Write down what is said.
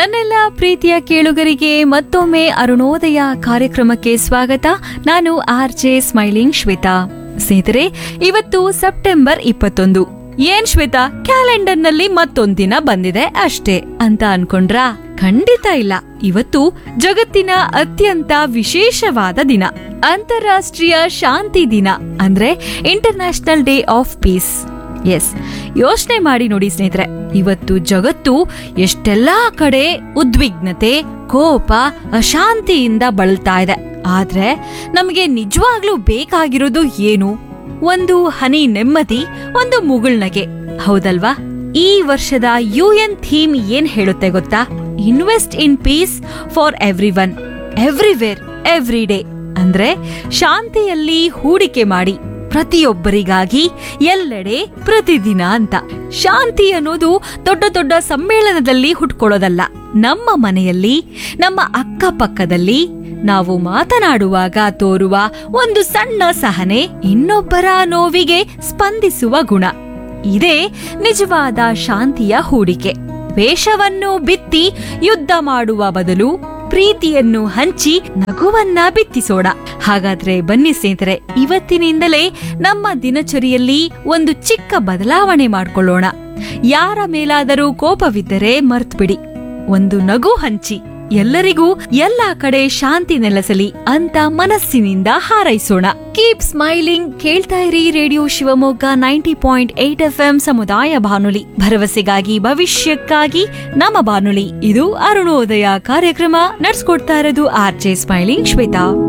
ನನ್ನೆಲ್ಲ ಪ್ರೀತಿಯ ಕೇಳುಗರಿಗೆ ಮತ್ತೊಮ್ಮೆ ಅರುಣೋದಯ ಕಾರ್ಯಕ್ರಮಕ್ಕೆ ಸ್ವಾಗತ ನಾನು ಆರ್ ಜೆ ಸ್ಮೈಲಿಂಗ್ ಶ್ವೇತಾ ಸ್ನೇಹಿತರೆ ಇವತ್ತು ಸೆಪ್ಟೆಂಬರ್ ಇಪ್ಪತ್ತೊಂದು ಏನ್ ಶ್ವೇತಾ ಕ್ಯಾಲೆಂಡರ್ನಲ್ಲಿ ಮತ್ತೊಂದ್ ದಿನ ಬಂದಿದೆ ಅಷ್ಟೇ ಅಂತ ಅನ್ಕೊಂಡ್ರಾ ಖಂಡಿತ ಇಲ್ಲ ಇವತ್ತು ಜಗತ್ತಿನ ಅತ್ಯಂತ ವಿಶೇಷವಾದ ದಿನ ಅಂತಾರಾಷ್ಟ್ರೀಯ ಶಾಂತಿ ದಿನ ಅಂದ್ರೆ ಇಂಟರ್ನ್ಯಾಷನಲ್ ಡೇ ಆಫ್ ಪೀಸ್ ಎಸ್ ಯೋಚನೆ ಮಾಡಿ ನೋಡಿ ಸ್ನೇಹಿತರೆ ಇವತ್ತು ಜಗತ್ತು ಎಷ್ಟೆಲ್ಲಾ ಕಡೆ ಉದ್ವಿಗ್ನತೆ ಕೋಪ ಅಶಾಂತಿಯಿಂದ ಬಳಲ್ತಾ ಇದೆ ಆದ್ರೆ ನಮಗೆ ನಿಜವಾಗ್ಲೂ ಬೇಕಾಗಿರೋದು ಏನು ಒಂದು ಹನಿ ನೆಮ್ಮದಿ ಒಂದು ಮುಗುಳ್ನಗೆ ಹೌದಲ್ವಾ ಈ ವರ್ಷದ ಯು ಎನ್ ಥೀಮ್ ಏನ್ ಹೇಳುತ್ತೆ ಗೊತ್ತಾ invest in peace for everyone everywhere every day ಅಂದ್ರೆ ಶಾಂತಿಯಲ್ಲಿ ಹೂಡಿಕೆ ಮಾಡಿ ಪ್ರತಿಯೊಬ್ಬರಿಗಾಗಿ ಎಲ್ಲೆಡೆ ಪ್ರತಿದಿನ ಅಂತ ಶಾಂತಿ ಅನ್ನೋದು ದೊಡ್ಡ ದೊಡ್ಡ ಸಮ್ಮೇಳನದಲ್ಲಿ ಹುಟ್ಕೊಳ್ಳೋದಲ್ಲ ನಮ್ಮ ಮನೆಯಲ್ಲಿ ನಮ್ಮ ಅಕ್ಕಪಕ್ಕದಲ್ಲಿ ನಾವು ಮಾತನಾಡುವಾಗ ತೋರುವ ಒಂದು ಸಣ್ಣ ಸಹನೆ ಇನ್ನೊಬ್ಬರ ನೋವಿಗೆ ಸ್ಪಂದಿಸುವ ಗುಣ ಇದೇ ನಿಜವಾದ ಶಾಂತಿಯ ಹೂಡಿಕೆ ವೇಷವನ್ನು ಬಿತ್ತಿ ಯುದ್ಧ ಮಾಡುವ ಬದಲು ಪ್ರೀತಿಯನ್ನು ಹಂಚಿ ನಗುವನ್ನ ಬಿತ್ತಿಸೋಣ ಹಾಗಾದ್ರೆ ಬನ್ನಿ ಸ್ನೇಹಿತರೆ ಇವತ್ತಿನಿಂದಲೇ ನಮ್ಮ ದಿನಚರಿಯಲ್ಲಿ ಒಂದು ಚಿಕ್ಕ ಬದಲಾವಣೆ ಮಾಡ್ಕೊಳ್ಳೋಣ ಯಾರ ಮೇಲಾದರೂ ಕೋಪವಿದ್ದರೆ ಮರ್ತ್ಬಿಡಿ ಒಂದು ನಗು ಹಂಚಿ ಎಲ್ಲರಿಗೂ ಎಲ್ಲಾ ಕಡೆ ಶಾಂತಿ ನೆಲೆಸಲಿ ಅಂತ ಮನಸ್ಸಿನಿಂದ ಹಾರೈಸೋಣ ಕೀಪ್ ಸ್ಮೈಲಿಂಗ್ ಕೇಳ್ತಾ ಇರಿ radio Shivamogga ninety point eight F M ಸಮುದಾಯ ಬಾನುಲಿ ಭರವಸೆಗಾಗಿ ಭವಿಷ್ಯಕ್ಕಾಗಿ ನಮ್ಮ ಬಾನುಲಿ ಇದು ಅರುಣೋದಯ ಕಾರ್ಯಕ್ರಮ ನಡ್ಸ್ಕೊಡ್ತಾ ಇರೋದು ಆರ್ ಜೆ ಸ್ಮೈಲಿಂಗ್ ಶ್ವೇತಾ